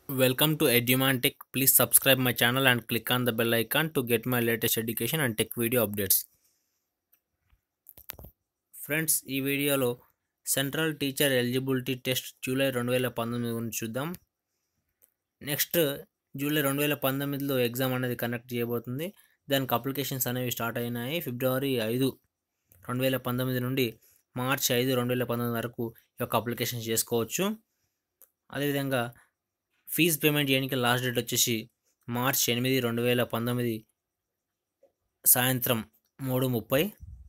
Welcome to Eduman Tech. Please subscribe my channel and click on the bell icon to get my latest education and tech video updates. Friends ఈ వీడియోలో central teacher eligibility test July రెండు వేల పంతొమ్మిది గురించి చూద్దాం next July రెండు వేల పంతొమ్మిదిలో ఎగ్జామ్ అనేది కండక్ట్ చేయబోతుంది దానికి అప్లికేషన్స్ అనేవి స్టార్ట్ అయినాయి ఫిబ్రవరి ఐదు రెండు వేల పంతొమ్మిది నుండి మార్చ్ ఐదు రెండు వేల పంతొమ్మిది వరకు ఈ యొక్క అప్లికేషన్ చేసుకోవచ్చు అదేవిధంగా ఫీజ్ పేమెంట్ చేయడానికి లాస్ట్ డేట్ వచ్చేసి మార్చ్ ఎనిమిది రెండు వేల పంతొమ్మిది సాయంత్రం మూడు ముప్పై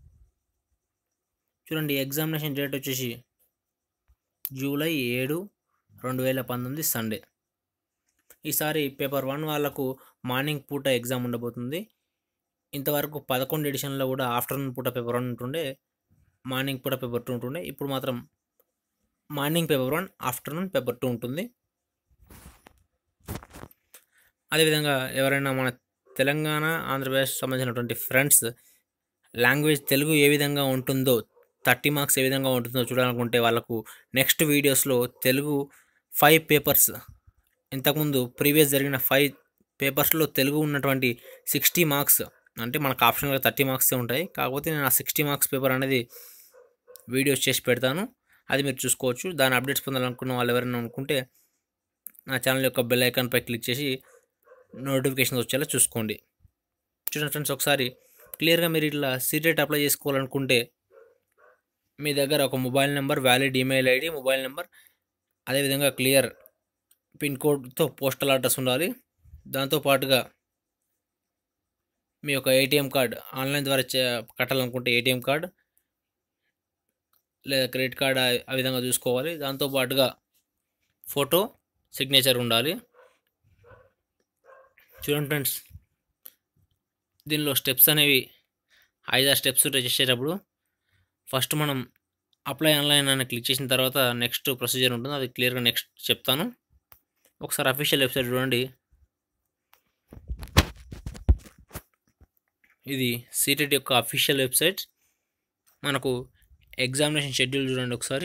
చూడండి ఎగ్జామినేషన్ డేట్ వచ్చేసి జూలై ఏడు రెండు వేల పంతొమ్మిది సండే ఈసారి పేపర్ వన్ వాళ్ళకు మార్నింగ్ పూట ఎగ్జామ్ ఉండబోతుంది ఇంతవరకు పదకొండు ఎడిషన్లో కూడా ఆఫ్టర్నూన్ పూట పేపర్ వన్ ఉంటుండే మార్నింగ్ పూట పేపర్ టూ ఉంటుండే ఇప్పుడు మాత్రం morning paper one afternoon paper two ఉంటుంది అదేవిధంగా ఎవరైనా మన తెలంగాణ ఆంధ్రప్రదేశ్ సంబంధించినటువంటి ఫ్రెండ్స్ లాంగ్వేజ్ తెలుగు ఏ విధంగా ఉంటుందో థర్టీ మార్క్స్ ఏ విధంగా ఉంటుందో చూడాలనుకుంటే వాళ్ళకు నెక్స్ట్ వీడియోస్లో తెలుగు ఫైవ్ పేపర్స్ ఇంతకుముందు ప్రీవియస్ జరిగిన ఫైవ్ పేపర్స్లో తెలుగు ఉన్నటువంటి సిక్స్టీ మార్క్స్ అంటే మనకు ఆప్షనల్గా థర్టీ మార్క్సే ఉంటాయి కాకపోతే నేను ఆ సిక్స్టీ మార్క్స్ పేపర్ అనేది వీడియోస్ చేసి పెడతాను అది మీరు చూసుకోవచ్చు దాని అప్డేట్స్ పొందాలనుకున్న వాళ్ళు ఎవరైనా అనుకుంటే నా ఛానల్ యొక్క బెల్ ఐకాన్పై క్లిక్ చేసి నోటిఫికేషన్స్ వచ్చేలా చూసుకోండి చూడండి ఫ్రెండ్స్ ఒకసారి క్లియర్గా మీరు ఇట్లా సీటెట్ అప్లై చేసుకోవాలనుకుంటే మీ దగ్గర ఒక mobile number valid email ID mobile number అదేవిధంగా క్లియర్ పిన్ కోడ్తో పోస్టల్ అడ్రస్ ఉండాలి దాంతో పాటుగా మీ యొక్క ఏటీఎం కార్డ్ ఆన్లైన్ ద్వారా చే కట్టాలనుకుంటే ఏటీఎం కార్డ్ లేదా క్రెడిట్ కార్డ్ ఆ- ఆ విధంగా చూసుకోవాలి దాంతో పాటుగా ఫోటో సిగ్నేచర్ ఉండాలి చూడండి ఫ్రెండ్స్ దీనిలో స్టెప్స్ అనేవి ఐదారు స్టెప్స్ చేసేటప్పుడు ఫస్ట్ మనం అప్లై ఆన్లైన్ అని క్లిక్ చేసిన తర్వాత నెక్స్ట్ ప్రొసీజర్ ఉంటుంది అది క్లియర్గా నెక్స్ట్ చెప్తాను ఒకసారి అఫీషియల్ వెబ్సైట్ చూడండి ఇది సీటెట్ యొక్క అఫీషియల్ వెబ్సైట్ మనకు ఎగ్జామినేషన్ షెడ్యూల్ చూడండి ఒకసారి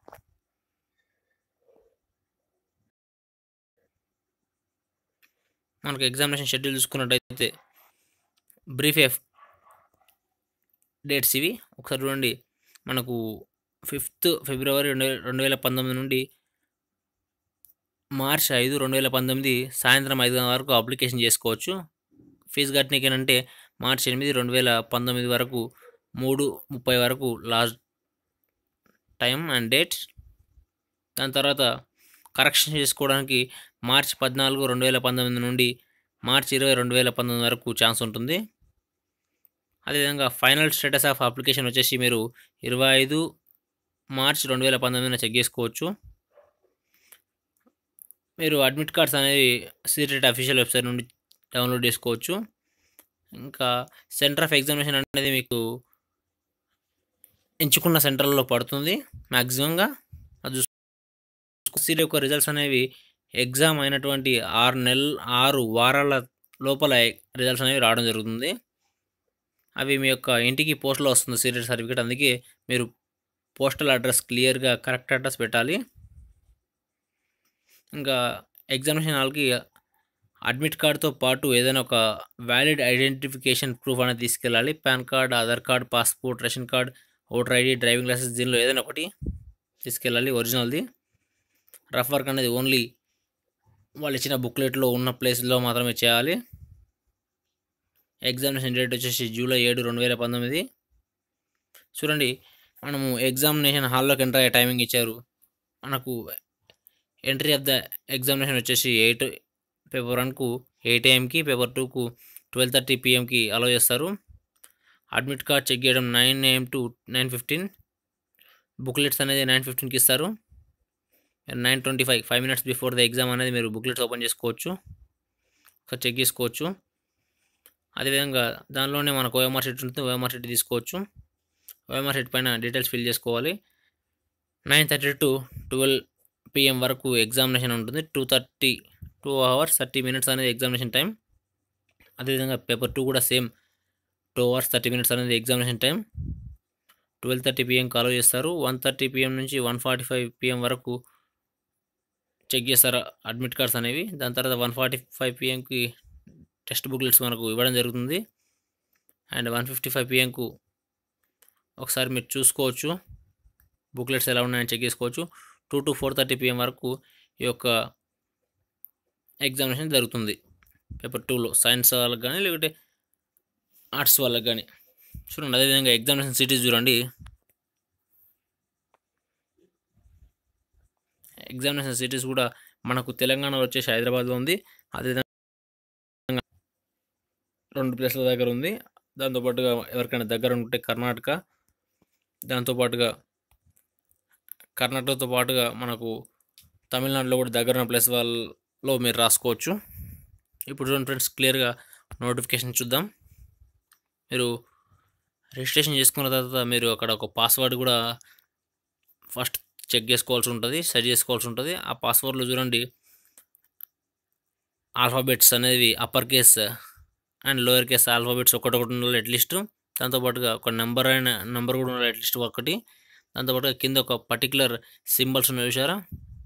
మనకు ఎగ్జామినేషన్ షెడ్యూల్ చూసుకున్నట్టయితే బ్రీఫ్ ఎఫ్ డేట్స్ ఇవి ఒకసారి చూడండి మనకు ఫిఫ్త్ ఫిబ్రవరి రెండు వేల రెండు వేల పంతొమ్మిది నుండి మార్చ్ ఐదు రెండు వేల పంతొమ్మిది సాయంత్రం ఐదు గంటల వరకు అప్లికేషన్ చేసుకోవచ్చు ఫీజు కట్టనీకేనంటే మార్చ్ ఎనిమిది రెండు వేల పంతొమ్మిది వరకు మూడు ముప్పై వరకు లాస్ట్ టైం అండ్ డేట్ దాని తర్వాత కరెక్షన్ చేసుకోవడానికి మార్చ్ పద్నాలుగు రెండు వేల పంతొమ్మిది నుండి మార్చ్ ఇరవై రెండు వేల పంతొమ్మిది వరకు ఛాన్స్ ఉంటుంది అదేవిధంగా ఫైనల్ స్టేటస్ ఆఫ్ అప్లికేషన్ వచ్చేసి మీరు ఇరవై ఐదు మార్చ్ రెండు వేల పంతొమ్మిదిన చెక్ చేసుకోవచ్చు మీరు అడ్మిట్ కార్డ్స్ అనేవి సీటెట్ అఫీషియల్ వెబ్సైట్ నుండి డౌన్లోడ్ చేసుకోవచ్చు ఇంకా సెంటర్ ఆఫ్ ఎగ్జామినేషన్ అనేది మీకు ఎంచుకున్న సెంటర్లో పడుతుంది మ్యాక్సిమంగా అది సీట్ యొక్క రిజల్ట్స్ అనేవి ఎగ్జామ్ అయినటువంటి ఆరు నెలలు ఆరు వారాల లోపల రిజల్ట్స్ అనేవి రావడం జరుగుతుంది అవి మీ యొక్క ఇంటికి పోస్ట్లో వస్తుంది సీరియట్ సర్టిఫికేట్ అందుకే మీరు పోస్టల్ అడ్రస్ క్లియర్గా కరెక్ట్ అడ్రస్ పెట్టాలి ఇంకా ఎగ్జామినేషన్ హాల్కి అడ్మిట్ కార్డ్తో పాటు ఏదైనా ఒక వ్యాలిడ్ ఐడెంటిఫికేషన్ ప్రూఫ్ అనేది తీసుకెళ్ళాలి PAN card Aadhaar card passport ration card voter ID driving licence దీనిలో ఏదైనా ఒకటి తీసుకెళ్ళాలి ఒరిజినల్ది రఫ్ వర్క్ అనేది ఓన్లీ వాళ్ళు ఇచ్చిన బుక్లెట్లో ఉన్న ప్లేస్లో మాత్రమే చేయాలి ఎగ్జామినేషన్ డేట్ వచ్చేసి జూలై ఏడు రెండు వేల పంతొమ్మిది చూడండి మనము ఎగ్జామినేషన్ హాల్లోకి ఎంటర్ అయ్యే టైమింగ్ ఇచ్చారు మనకు ఎంట్రీ ఆఫ్ ద ఎగ్జామినేషన్ వచ్చేసి ఎయిట్ పేపర్ వన్కు ఎయిట్ ఏఎంకి పేపర్ టూకు ట్వెల్వ్ థర్టీ పిఎంకి అలో చేస్తారు అడ్మిట్ కార్డ్ చెక్ చేయడం nine AM to nine fifteen booklets అనేది నైన్ ఫిఫ్టీన్కి ఇస్తారు nine twenty five five minutes before the exam అనేది మీరు బుక్లెట్స్ ఓపెన్ చేసుకోవచ్చు ఒకసారి చెక్ చేసుకోవచ్చు అదేవిధంగా దానిలోనే మనకు ఓఎంఆర్ షీట్ ఉంటుంది ఓఎంఆర్ షీట్ తీసుకోవచ్చు ఓఎంఆర్ షీట్ పైన డీటెయిల్స్ ఫిల్ చేసుకోవాలి nine thirty to twelve PM వరకు ఎగ్జామినేషన్ ఉంటుంది two thirty two hours thirty minutes అనేది ఎగ్జామినేషన్ టైం అదేవిధంగా పేపర్ టూ కూడా same two hours thirty minutes అనేది ఎగ్జామినేషన్ టైం ట్వెల్వ్ థర్టీ పిఎంకి అలో చేస్తారు వన్ థర్టీ పిఎం నుంచి వన్ ఫార్టీ ఫైవ్ పిఎం వరకు చెక్ చేస్తారు అడ్మిట్ కార్డ్స్ అనేవి దాని తర్వాత one forty five పిఎంకి text booklets మనకు ఇవ్వడం జరుగుతుంది అండ్ వన్ ఫిఫ్టీ ఫైవ్ పిఎంకు ఒకసారి మీరు చూసుకోవచ్చు బుక్లెట్స్ ఎలా ఉన్నాయని చెక్ చేసుకోవచ్చు two to four thirty PM వరకు ఈ యొక్క ఎగ్జామినేషన్ జరుగుతుంది పేపర్ టూలో సైన్స్ వాళ్ళకి కానీ లేకుంటే ఆర్ట్స్ వాళ్ళకి కానీ చూడండి అదేవిధంగా ఎగ్జామినేషన్ సిటీస్ చూడండి ఎగ్జామినేషన్ సిటీస్ కూడా మనకు తెలంగాణలో వచ్చేసి హైదరాబాద్లో ఉంది అదేవిధంగా రెండు ప్లేస్ల దగ్గర ఉంది దాంతోపాటుగా ఎవరికైనా దగ్గర ఉంటే కర్ణాటక దాంతోపాటుగా కర్ణాటకతో పాటుగా మనకు తమిళనాడులో కూడా దగ్గర ఉన్న ప్లేస్ వాళ్ళలో మీరు రాసుకోవచ్చు ఇప్పుడు చూడండి ఫ్రెండ్స్ క్లియర్గా నోటిఫికేషన్ చూద్దాం మీరు రిజిస్ట్రేషన్ చేసుకున్న తర్వాత మీరు అక్కడ ఒక పాస్వర్డ్ కూడా ఫస్ట్ చెక్ చేసుకోవాల్సి ఉంటుంది సెట్ చేసుకోవాల్సి ఉంటుంది ఆ పాస్వర్డ్లో చూడండి ఆల్ఫాబెట్స్ అనేవి upper case and lower case alphabets ఒకటొకటి ఉండాలి అట్లీస్ట్ దాంతోపాటుగా ఒక నెంబర్ అయిన నెంబర్ కూడా ఉండాలి అట్లీస్ట్ ఒకటి దాంతోపాటుగా కింద ఒక పర్టికులర్ సింబల్స్ ఉన్నాయి చూసారా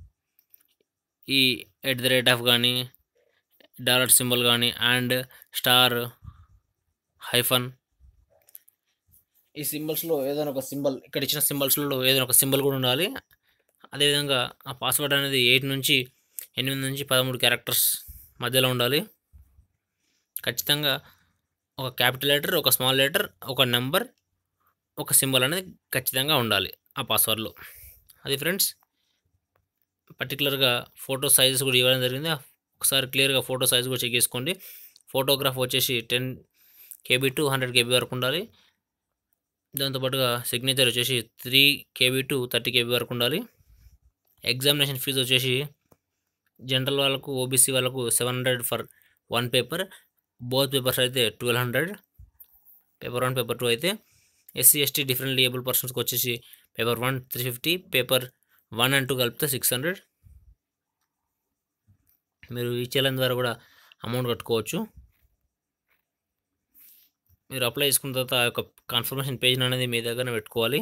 ఈ ఎట్ ది రేట్ ఆఫ్ కానీ డాలర్ సింబల్ కానీ అండ్ స్టార్ హైఫన్ ఈ సింబల్స్లో ఏదైనా ఒక సింబల్ ఇక్కడ ఇచ్చిన సింబల్స్లో ఏదైనా ఒక సింబల్ కూడా ఉండాలి అదేవిధంగా ఆ పాస్వర్డ్ అనేది ఎయిట్ నుంచి ఎనిమిది నుంచి పదమూడు క్యారెక్టర్స్ మధ్యలో ఉండాలి ఖచ్చితంగా ఒక క్యాపిటల్ లెటర్ ఒక స్మాల్ లెటర్ ఒక నెంబర్ ఒక సింబల్ అనేది ఖచ్చితంగా ఉండాలి ఆ పాస్వర్డ్లో అది ఫ్రెండ్స్ పర్టికులర్గా ఫోటో సైజెస్ కూడా ఇవ్వడం జరిగింది ఒకసారి క్లియర్గా ఫోటో సైజ్ కూడా చెక్ చేసుకోండి ఫోటోగ్రాఫ్ వచ్చేసి ten KB to hundred KB వరకు ఉండాలి దాంతోపాటుగా సిగ్నేచర్ వచ్చేసి three KB to thirty KB వరకు ఉండాలి ఎగ్జామినేషన్ ఫీజు వచ్చేసి జనరల్ వాళ్ళకు ఓబీసీ వాళ్ళకు seven hundred for one paper both papers అయితే twelve hundred paper one paper two అయితే ఎస్సీ ఎస్టీ డిఫరెంట్లీ ఏబుల్ పర్సన్స్కి వచ్చేసి paper one three fifty paper one and two కలిపితే సిక్స్ హండ్రెడ్ మీరు ఈ చలన్ ద్వారా కూడా అమౌంట్ కట్టుకోవచ్చు మీరు అప్లై చేసుకున్న తర్వాత ఆ యొక్క కన్ఫర్మేషన్ పేజ్ అనేది మీ దగ్గర పెట్టుకోవాలి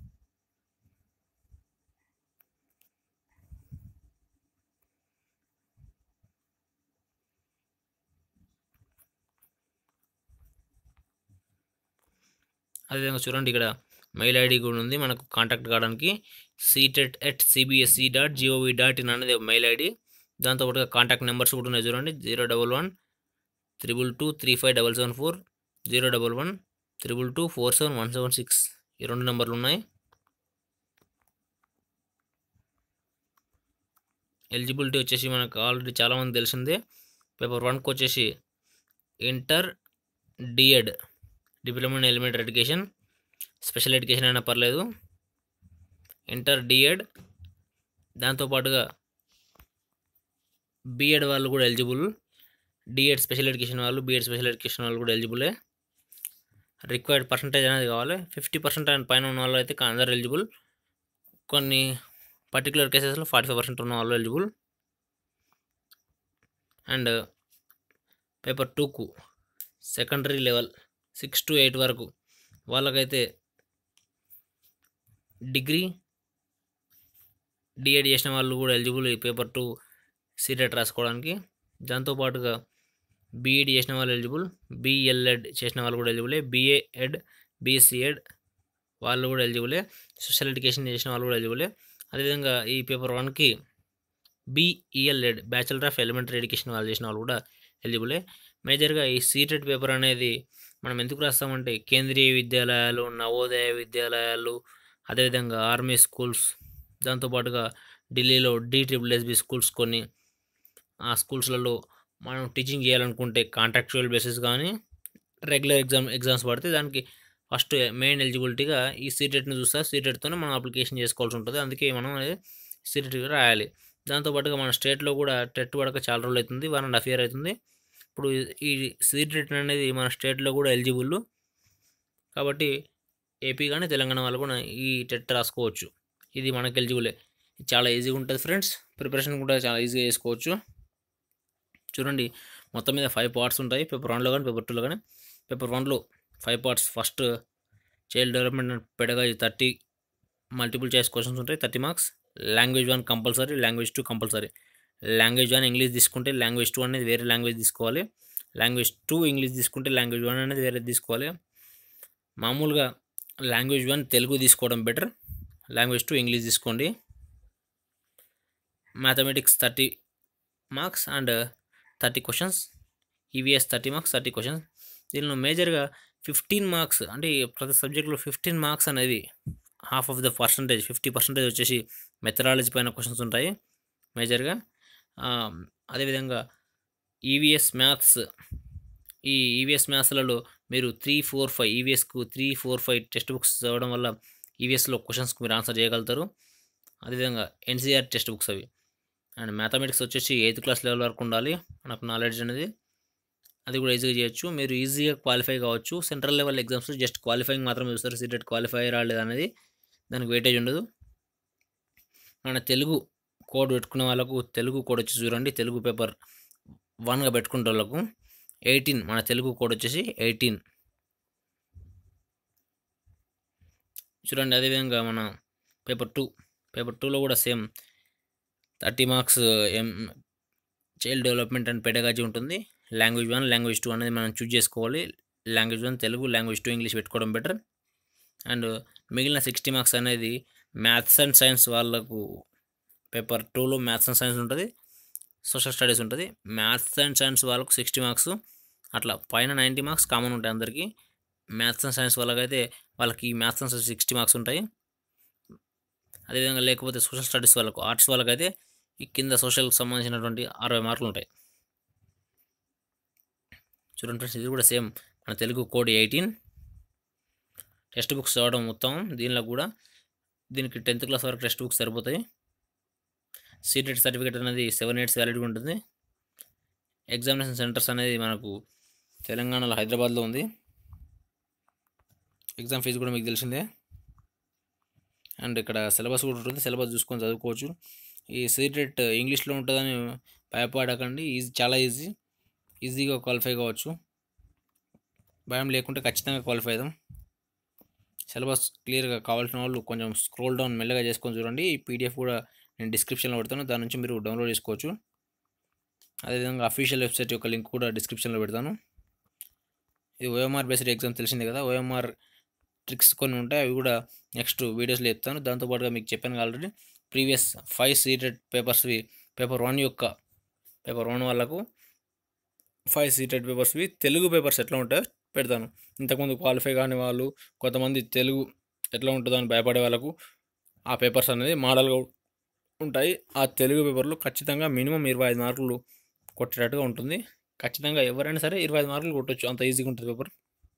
అదేవిధంగా చూడండి ఇక్కడ మెయిల్ ఐడి కూడా ఉంది మనకు కాంటాక్ట్ కావడానికి CTET at CBSE dot GOV dot in అనేది మెయిల్ ఐడి దాంతోపాటుగా కాంటాక్ట్ నెంబర్స్ కూడా ఉన్నాయి చూడండి zero double one triple two three five double seven four zero double one triple two four seven one seven six ఈ రెండు నెంబర్లు ఉన్నాయి eligibility వచ్చేసి మనకు ఆల్రెడీ చాలామంది తెలిసిందే పేపర్ వన్కి వచ్చేసి inter DEd diploma in elementary education special education అయినా పర్లేదు ఇంటర్ డిఎడ్ దాంతోపాటుగా బీఎడ్ వాళ్ళు కూడా ఎలిజిబుల్ డిఎడ్ స్పెషల్ ఎడ్యుకేషన్ వాళ్ళు బీఎడ్ స్పెషల్ ఎడ్యుకేషన్ వాళ్ళు కూడా ఎలిజిబులే రిక్వైర్డ్ పర్సంటేజ్ అనేది కావాలి ఫిఫ్టీ పర్సెంట్ అండ్ పైన ఉన్న వాళ్ళు అయితే అందరు ఎలిజిబుల్ కొన్ని పర్టికులర్ కేసెస్లో ఫార్టీ ఫైవ్ పర్సెంట్ ఉన్న వాళ్ళు ఎలిజిబుల్ అండ్ పేపర్ టూకు secondary level six to eight వరకు వాళ్ళకైతే డిగ్రీ డిఎడ్ చేసిన వాళ్ళు కూడా ఎలిజిబుల్ ఈ పేపర్ టూ సీటెట్ రాసుకోవడానికి దాంతోపాటుగా బీఈడి చేసిన వాళ్ళు ఎలిజిబుల్ బీఎల్ఎడ్ చేసిన వాళ్ళు కూడా ఎలిజిబులే బీఏ ఎడ్ బీఎస్సీ ఎడ్ వాళ్ళు కూడా ఎలిజిబులే స్పెషల్ ఎడ్యుకేషన్ చేసిన వాళ్ళు కూడా ఎలిజిబులే అదేవిధంగా ఈ పేపర్ వన్కి BElEd bachelor of elementary education వాళ్ళు చేసిన వాళ్ళు కూడా ఎలిజిబులే మేజర్గా ఈ సీటెట్ పేపర్ అనేది మనం ఎందుకు రాస్తామంటే కేంద్రీయ విద్యాలయాలు నవోదయ విద్యాలయాలు అదేవిధంగా ఆర్మీ స్కూల్స్ దాంతోపాటుగా ఢిల్లీలో డి ట్రిపుల్ ఎస్బి స్కూల్స్ కొన్ని ఆ స్కూల్స్లలో మనం టీచింగ్ చేయాలనుకుంటే కాంట్రాక్చువల్ బేసిస్ కానీ రెగ్యులర్ ఎగ్జామ్ ఎగ్జామ్స్ పడితే దానికి ఫస్ట్ మెయిన్ ఎలిజిబిలిటీగా ఈ సీటెట్ని చూస్తే సీటెట్తోనే మనం అప్లికేషన్ చేసుకోవాల్సి ఉంటుంది అందుకే మనం సీటెట్ రాయాలి దాంతోపాటుగా మన స్టేట్లో కూడా టెట్ పడక చాలా రోజులు అవుతుంది వన్ అండ్ హాఫ్ ఇయర్ అవుతుంది ఇప్పుడు ఈ సీటెట్ అనేది మన స్టేట్లో కూడా ఎలిజిబుల్ కాబట్టి ఏపీ కానీ తెలంగాణ వాళ్ళు కూడా ఈ టెట్ రాసుకోవచ్చు ఇది మనకి ఎలిజిబులే చాలా ఈజీగా ఉంటుంది ఫ్రెండ్స్ ప్రిపరేషన్ కూడా చాలా ఈజీగా చేసుకోవచ్చు చూడండి మొత్తం మీద ఫైవ్ పార్ట్స్ ఉంటాయి పేపర్ వన్లో కానీ పేపర్ టూలో కానీ పేపర్ వన్లో five parts first child development and pedagogy thirty multiple choice questions ఉంటాయి thirty marks language one compulsory language two compulsory language one English తీసుకుంటే లాంగ్వేజ్ టూ అనేది వేరే లాంగ్వేజ్ తీసుకోవాలి లాంగ్వేజ్ టూ ఇంగ్లీష్ తీసుకుంటే లాంగ్వేజ్ వన్ అనేది వేరే తీసుకోవాలి మామూలుగా లాంగ్వేజ్ వన్ తెలుగు తీసుకోవడం బెటర్ లాంగ్వేజ్ టూ ఇంగ్లీష్ తీసుకోండి mathematics thirty marks and thirty questions EVS thirty marks thirty questions దీనిలో మేజర్గా ఫిఫ్టీన్ మార్క్స్ అంటే ప్రతి సబ్జెక్ట్లో ఫిఫ్టీన్ మార్క్స్ అనేది half of the percentage fifty percentage వచ్చేసి మెథడాలజీ పైన క్వశ్చన్స్ ఉంటాయి మేజర్గా అదేవిధంగా ఈవీఎస్ మ్యాథ్స్ ఈ ఈవీఎస్ మ్యాథ్స్లలో మీరు త్రీ ఫోర్ ఫైవ్ ఈవీఎస్కు three four five text books చదవడం వల్ల ఈవీఎస్లో క్వశ్చన్స్కి మీరు ఆన్సర్ చేయగలుగుతారు అదేవిధంగా ఎన్సీఆర్ టెక్స్ట్ బుక్స్ అవి అండ్ మ్యాథమెటిక్స్ వచ్చేసి ఎయిత్ క్లాస్ లెవెల్ వరకు ఉండాలి మనకు నాలెడ్జ్ అనేది అది కూడా ఈజీగా చేయొచ్చు మీరు ఈజీగా క్వాలిఫై కావచ్చు central level exams just qualifying మాత్రమే చూస్తారు సీటెట్ క్వాలిఫై రాలేదు అనేది దానికి వెయిటేజ్ ఉండదు మన తెలుగు కోడ్ పెట్టుకునే వాళ్ళకు తెలుగు కోడ్ వచ్చి చూడండి తెలుగు పేపర్ వన్గా పెట్టుకునే వాళ్ళకు ఎయిటీన్ మన తెలుగు కోడ్ వచ్చేసి ఎయిటీన్ చూడండి అదేవిధంగా మన పేపర్ టూ పేపర్ టూలో కూడా సేమ్ థర్టీ మార్క్స్ ఎం చైల్డ్ డెవలప్మెంట్ అండ్ పెడగాజీ ఉంటుంది లాంగ్వేజ్ వన్ లాంగ్వేజ్ టూ అనేది మనం చూజ్ చేసుకోవాలి language one Telugu language two English పెట్టుకోవడం బెటర్ అండ్ మిగిలిన సిక్స్టీ మార్క్స్ అనేది మ్యాథ్స్ అండ్ సైన్స్ వాళ్ళకు పేపర్ టూలో మ్యాథ్స్ అండ్ సైన్స్ ఉంటుంది సోషల్ స్టడీస్ ఉంటుంది మ్యాథ్స్ అండ్ సైన్స్ వాళ్ళకు సిక్స్టీ మార్క్స్ అట్లా పైన నైంటీ మార్క్స్ కామన్ ఉంటాయి అందరికీ మ్యాథ్స్ అండ్ సైన్స్ వాళ్ళకైతే వాళ్ళకి maths and science sixty marks ఉంటాయి అదేవిధంగా లేకపోతే సోషల్ స్టడీస్ వాళ్ళకు ఆర్ట్స్ వాళ్ళకైతే ఈ కింద సోషల్కి సంబంధించినటువంటి అరవై మార్కులు ఉంటాయి చూడండి ఫ్రెండ్స్ ఇది కూడా సేమ్ మన Telugu code eighteen text books చదవడం ఉత్తమం దీనిలో కూడా దీనికి టెన్త్ క్లాస్ వరకు టెక్స్ట్ బుక్స్ సరిపోతాయి సీటెడ్ సర్టిఫికేట్ అనేది సెవెన్ ఇయర్స్ వ్యాలిడ్గా ఉంటుంది ఎగ్జామినేషన్ సెంటర్స్ అనేది మనకు తెలంగాణలో హైదరాబాద్లో ఉంది ఎగ్జామ్ ఫీజు కూడా మీకు తెలిసిందే అండ్ ఇక్కడ సిలబస్ కూడా ఉంటుంది సిలబస్ చూసుకొని చదువుకోవచ్చు ఈ సీటెట్ ఇంగ్లీష్లో ఉంటుందని భయపడకండి ఈజీ చాలా ఈజీ ఈజీగా క్వాలిఫై కావచ్చు భయం లేకుంటే ఖచ్చితంగా క్వాలిఫై అవుదాం సిలబస్ క్లియర్గా కావాల్సిన వాళ్ళు కొంచెం స్క్రోల్ డౌన్ మెల్లగా చేసుకొని చూడండి ఈ పీడిఎఫ్ కూడా నేను డిస్క్రిప్షన్లో పెడతాను దాని నుంచి మీరు డౌన్లోడ్ చేసుకోవచ్చు అదేవిధంగా అఫీషియల్ వెబ్సైట్ యొక్క లింక్ కూడా డిస్క్రిప్షన్లో పెడతాను ఇది ఓఎంఆర్ బేస్డ్ ఎగ్జామ్ తెలిసిందే కదా ఓఎంఆర్ ట్రిక్స్ కొన్ని ఉంటాయి అవి కూడా నెక్స్ట్ వీడియోస్లో చెప్తాను దాంతోపాటుగా మీకు చెప్పాను ఆల్రెడీ ప్రీవియస్ ఫైవ్ సీటెడ్ పేపర్స్వి పేపర్ వన్ యొక్క పేపర్ వన్ వాళ్ళకు ఫైవ్ సీటెడ్ పేపర్స్వి తెలుగు పేపర్స్ ఎట్లా ఉంటాయో పెడతాను ఇంతకుముందు క్వాలిఫై కాని వాళ్ళు కొంతమంది తెలుగు ఎట్లా ఉంటుందో అని భయపడే వాళ్ళకు ఆ పేపర్స్ అనేది మోడల్గా ఉంటాయి ఆ తెలుగు పేపర్లో ఖచ్చితంగా మినిమం ఇరవై ఐదు మార్కులు కొట్టేటట్టుగా ఉంటుంది ఖచ్చితంగా ఎవరైనా సరే ఇరవై ఐదు మార్కులు కొట్టొచ్చు అంత ఈజీగా ఉంటుంది పేపర్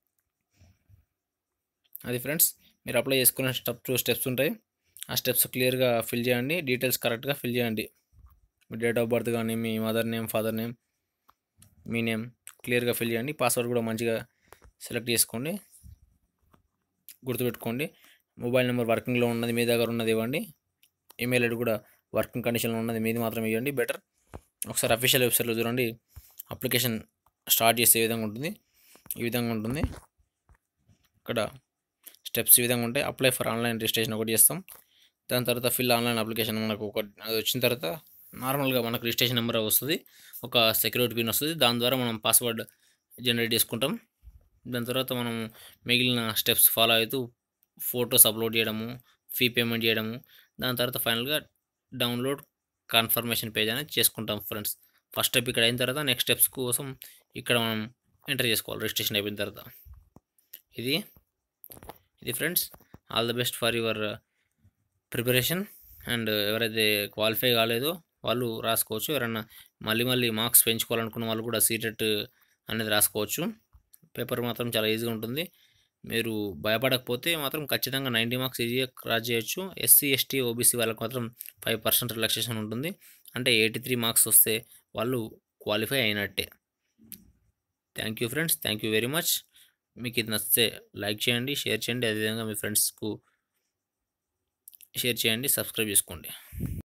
అది ఫ్రెండ్స్ మీరు అప్లై చేసుకునే స్టెప్ టూ స్టెప్స్ ఉంటాయి ఆ స్టెప్స్ క్లియర్గా ఫిల్ చేయండి డీటెయిల్స్ కరెక్ట్గా ఫిల్ చేయండి మీ డేట్ ఆఫ్ బర్త్ కానీ మీ మదర్ నేమ్ ఫాదర్ నేమ్ మీ నేమ్ క్లియర్గా ఫిల్ చేయండి పాస్వర్డ్ కూడా మంచిగా సెలెక్ట్ చేసుకోండి గుర్తుపెట్టుకోండి మొబైల్ నెంబర్ వర్కింగ్లో ఉన్నది మీ దగ్గర ఉన్నది ఇవ్వండి ఈమెయిల్ ఐడి కూడా వర్కింగ్ కండిషన్లో ఉన్నది మీది మాత్రం ఇవ్వండి బెటర్ ఒకసారి అఫీషియల్ వెబ్సైట్లో చూడండి అప్లికేషన్ స్టార్ట్ చేసే విధంగా ఉంటుంది ఈ విధంగా ఉంటుంది ఇక్కడ స్టెప్స్ ఈ విధంగా ఉంటాయి అప్లై ఫర్ ఆన్లైన్ రిజిస్ట్రేషన్ ఒకటి చేస్తాం దాని తర్వాత ఫిల్ ఆన్లైన్ అప్లికేషన్ మనకు ఒక అది వచ్చిన తర్వాత నార్మల్గా మనకు రిజిస్ట్రేషన్ నెంబర్ వస్తుంది ఒక సెక్యూరిటీ పిన్ వస్తుంది దాని ద్వారా మనం పాస్వర్డ్ జనరేట్ చేసుకుంటాం దాని తర్వాత మనం మిగిలిన స్టెప్స్ ఫాలో అవుతూ ఫొటోస్ అప్లోడ్ చేయడము ఫీ పేమెంట్ చేయడము దాని తర్వాత ఫైనల్గా డౌన్లోడ్ కన్ఫర్మేషన్ పేజ్ అనేది చేసుకుంటాం ఫ్రెండ్స్ ఫస్ట్ స్టెప్ ఇక్కడ అయిన తర్వాత నెక్స్ట్ స్టెప్స్ కోసం ఇక్కడ మనం ఎంటర్ చేసుకోవాలి రిజిస్ట్రేషన్ అయిపోయిన తర్వాత ఇది ఇది friends all the best for your preparation and ఎవరైతే క్వాలిఫై కాలేదో వాళ్ళు రాసుకోవచ్చు ఎవరైనా మళ్ళీ మళ్ళీ మార్క్స్ పెంచుకోవాలనుకున్న వాళ్ళు కూడా సీటెట్ అనేది రాసుకోవచ్చు పేపర్ మాత్రం చాలా ఈజీగా ఉంటుంది మీరు భయపడకపోతే మాత్రం ఖచ్చితంగా నైంటీ మార్క్స్ ఈజీగా క్రాస్ చేయొచ్చు ఎస్సీ ఎస్టీ ఓబీసీ వాళ్ళకి మాత్రం ఫైవ్ పర్సెంట్ రిలాక్సేషన్ ఉంటుంది అంటే ఎయిటీ త్రీ మార్క్స్ వస్తే వాళ్ళు క్వాలిఫై అయినట్టే thank you friends thank you very much మీకు ఇది నచ్చితే లైక్ చేయండి షేర్ చేయండి అదేవిధంగా మీ ఫ్రెండ్స్కు షేర్ చేయండి సబ్స్క్రైబ్ చేసుకోండి